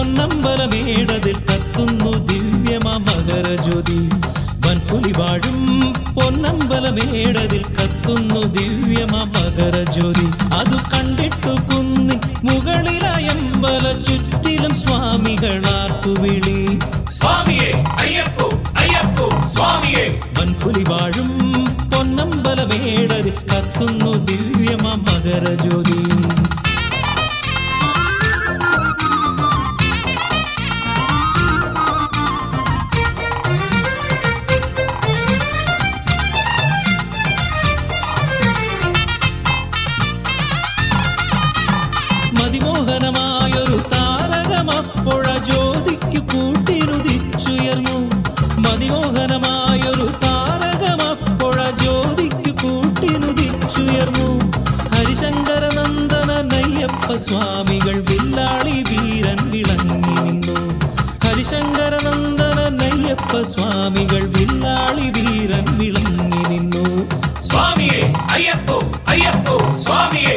പൊന്നമ്പലമേടതിൽ കത്തുന്നു ദിവ്യമാ മകരജ്യോതി വൻപുലി വാഴും പൊന്നമ്പലമേടതിൽ കത്തുന്നു ദിവ്യമാ മകരജ്യോതി അതു കണ്ടിട്ടു കുന്നിൻ മുകളിലായമ്പല ചുറ്റിലും സ്വാമികളാർക്കുവിളി സ്വാമിയെ അയ്യപ്പോ അയ്യപ്പോ സ്വാമിയെ വൻപുലി വാഴും പൊന്നമ്പലമേടതിൽ കത്തുന്നു ദിവ്യമാ മകരജ്യോതി മതിമോഹനമായൊരു താരകമപ്പോഴ ജ്യോതിക്കു കൂട്ടിനുദിച്ചുയർന്നു മതിമോഹനമായൊരു താരകമപ്പോഴ ജ്യോതിക്കു കൂട്ടിനുദിച്ചുയർന്നു ഹരിശങ്കര നന്ദനയ്യപ്പ സ്വാമികൾ വില്ലാളി വീരൻ വിളങ്ങി നിന്നു ഹരിശങ്കര നന്ദനയ്യപ്പ സ്വാമികൾ വില്ലാളി വീരൻ വിളങ്ങി നിന്നു സ്വാമിയെ അയ്യപ്പോ അയ്യപ്പോ സ്വാമിയെ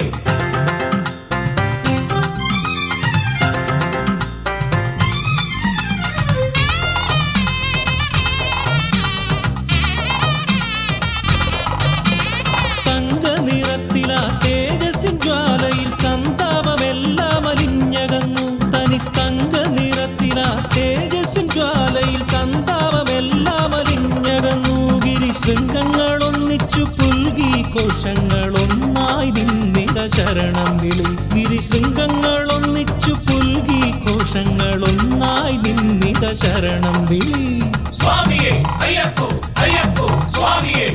തങ്ക നിറത്തിലാ തേജസ്സിൻ ജ്വാലയിൽ സന്താപമെല്ലാം അലിഞ്ഞകന്നു തനി തങ്ക നിറത്തിലാ തേജസ്സിൻ ജ്വാലയിൽ സന്താപമെല്ലാം അലിഞ്ഞകന്നു ഗിരിശൃംഗങ്ങൾ ഒന്നിച്ചു പുൽകി കോശങ്ങൾ ഒന്നായി നിന്നിത ശരണം വിളി ഗിരിശൃംഗങ്ങൾ ഒന്നിച്ചു പുൽകി കോശങ്ങൾ ഒന്നായി നിന്നിത ശരണം വിളി സ്വാമിയെ അയ്യപ്പോ അയ്യപ്പോ സ്വാമിയെ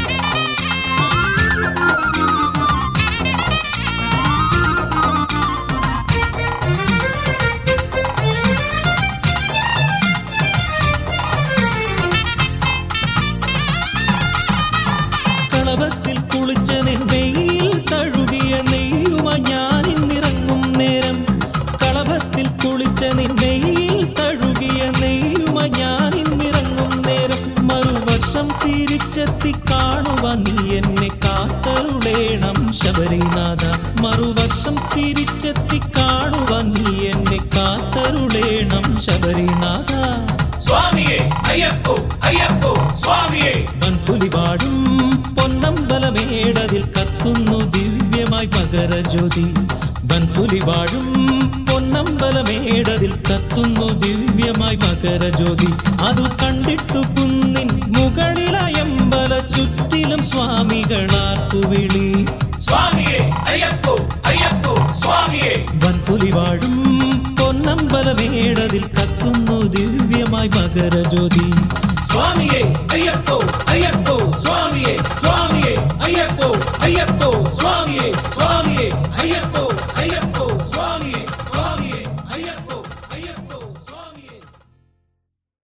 കളഭത്തിൽ കുളിച്ച നെയ്യിൽ തഴുകിയ നെയ്യുമ ഞാനിന്നിറങ്ങും നേരം കളഭത്തിൽ കുളിച്ച നെയ്യിൽ തഴുകിയ നെയ്യുമ ഞാനിന്നിറങ്ങും നേരം മറുവർഷം തിരിച്ചെത്തി കാണുക നീ എന്നെ കാത്തരുളേണം ശബരിനാഥ മറുവർഷം തിരിച്ചെത്തി കാണുക നീ എന്നെ കാത്തരുളേണം ശബരിനാഥ സ്വാമിയെ അയ്യപ്പോ അയ്യപ്പോ സ്വാമിയെ വൻപുലി വാഴും പൊന്നമ്പലമേടതിൽ കത്തുന്നു ദിവ്യമായി മകരജ്യോതി വൻപുലി വാഴും പൊന്നമ്പലമേടതിൽ കത്തുന്നു ദിവ്യമായി മകരജ്യോതി അതു കണ്ടിട്ടു കുന്നിൻ മുകളിലയമ്പല ചുറ്റിലും സ്വാമികളാർക്കുവിളി സ്വാമിയെ അയ്യപ്പോ അയ്യപ്പോ സ്വാമിയെ വൻപുലി വാഴും പൊന്നമ്പലമേടതിൽ കത്തുന്നു ദിവ്യമായി മകരജ്യോതി സ്വാമിയെ അയ്യപ്പോ അയ്യപ്പോ സ്വാമിയെ സ്വാമിയെ അയ്യപ്പോ അയ്യപ്പോ സ്വാമിയെ